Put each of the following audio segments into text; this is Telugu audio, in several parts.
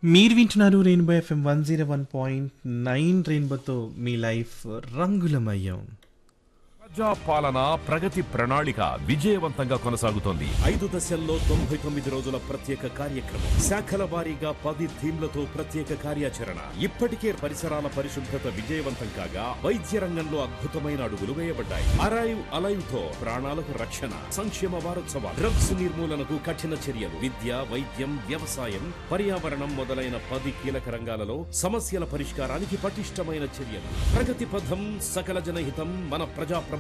మీరు వింటున్నారు Rainbow FM one zero one point nine రెయిన్బోతో మీ లైఫ్ రంగులమయం ప్రజా పాలన ప్రగతి ప్రణాళిక విజయవంతంగా కొనసాగుతోంది ఐదు దశల్లో తొంభై తొమ్మిది రోజుల ప్రత్యేక కార్యక్రమం శాఖల వారీగా పది థీమ్లతో ప్రత్యేక కార్యాచరణ ఇప్పటికే పరిసరాల పరిశుభ్రత విజయవంతం కాగా వైద్య రంగంలో అద్భుతమైన అడుగులు వేయబడ్డాయి అరైవ్ అలైవ్ తో ప్రాణాలకు రక్షణ సంక్షేమ వారోత్సవాలు డ్రగ్స్ నిర్మూలనకు కఠిన చర్యలు విద్య వైద్యం వ్యవసాయం పర్యావరణం మొదలైన పది కీలక రంగాలలో సమస్యల పరిష్కారానికి పటిష్టమైన చర్యలు ప్రగతి పథం సకల జనహితం మన ప్రజా ప్రభుత్వం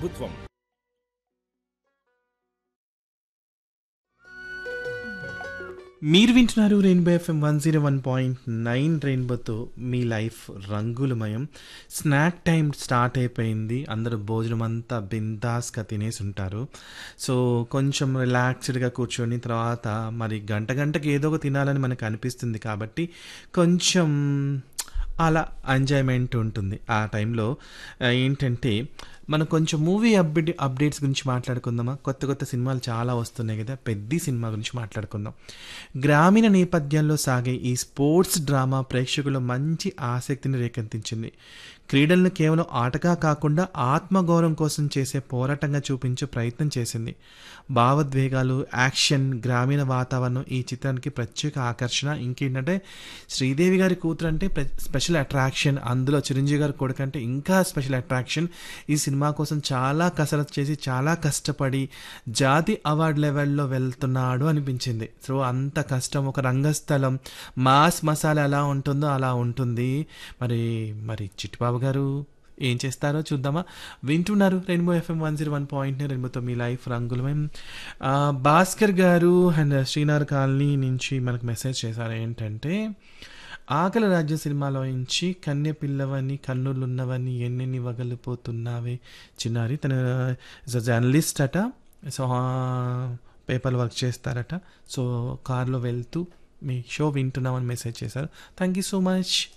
మీరు వింటున్నారు Rainbow FM one zero one point nine రెయిన్బోతో మీ లైఫ్ రంగులమయం స్నాక్ టైం స్టార్ట్ అయిపోయింది అందరూ భోజనం అంతా బిందాస్గా తినేసి ఉంటారు సో కొంచెం రిలాక్స్డ్గా కూర్చొని తర్వాత మరి గంట గంటకి ఏదో ఒక తినాలని మనకు అనిపిస్తుంది కాబట్టి కొంచెం అలా ఎంజాయ్మెంట్ ఉంటుంది ఆ టైంలో ఆ, ఏంటంటే మనం కొంచెం మూవీ అప్డేట్ అప్డేట్స్ గురించి మాట్లాడుకుందామా కొత్త కొత్త సినిమాలు చాలా వస్తున్నాయి కదా పెద్ద సినిమా గురించి మాట్లాడుకుందాం గ్రామీణ నేపథ్యంలో సాగే ఈ స్పోర్ట్స్ డ్రామా ప్రేక్షకులు మంచి ఆసక్తిని రేకెత్తించింది క్రీడలను కేవలం ఆటగా కాకుండా ఆత్మగౌరవం కోసం చేసే పోరాటంగా చూపించే ప్రయత్నం చేసింది భావోద్వేగాలు యాక్షన్ గ్రామీణ వాతావరణం ఈ చిత్రానికి ప్రత్యేక ఆకర్షణ ఇంకేంటంటే శ్రీదేవి గారి కూతురు అంటే ప్ర- స్పెషల్ అట్రాక్షన్ అందులో చిరంజీవి గారి కొడుకు అంటే ఇంకా స్పెషల్ అట్రాక్షన్ ఈ సినిమా కోసం చాలా కసరత్తు చేసి చాలా కష్టపడి జాతి అవార్డు లెవెల్లో వెళ్తున్నాడు అనిపించింది సో అంత కష్టం ఒక రంగస్థలం మాస్ మసాలా ఎలా ఉంటుందో అలా ఉంటుంది మరి మరి చిట్టుబాబు గారు ఏం చేస్తారో చూద్దామా వింటున్నారు Rainbow FM one zero one point రెయిన్బోతో మీ లైఫ్ రంగులమయం ఆ, భాస్కర్ గారు అండ్ శ్రీనాథ్ కాలనీ నుంచి మనకు మెసేజ్ చేశారు ఏంటంటే ఆకలి రాజ్యం సినిమాలో నుంచి కన్య పిల్లవని కన్నులున్నవని ఎన్నెన్ని వగలిపోతున్నావే చిన్నారి తన జర్నలిస్ట్ అట సో పేపర్ వర్క్ చేస్తారట సో కార్లో వెళ్తూ మీ షో వింటున్నామని మెసేజ్ చేశారు థ్యాంక్ యూ సో మచ్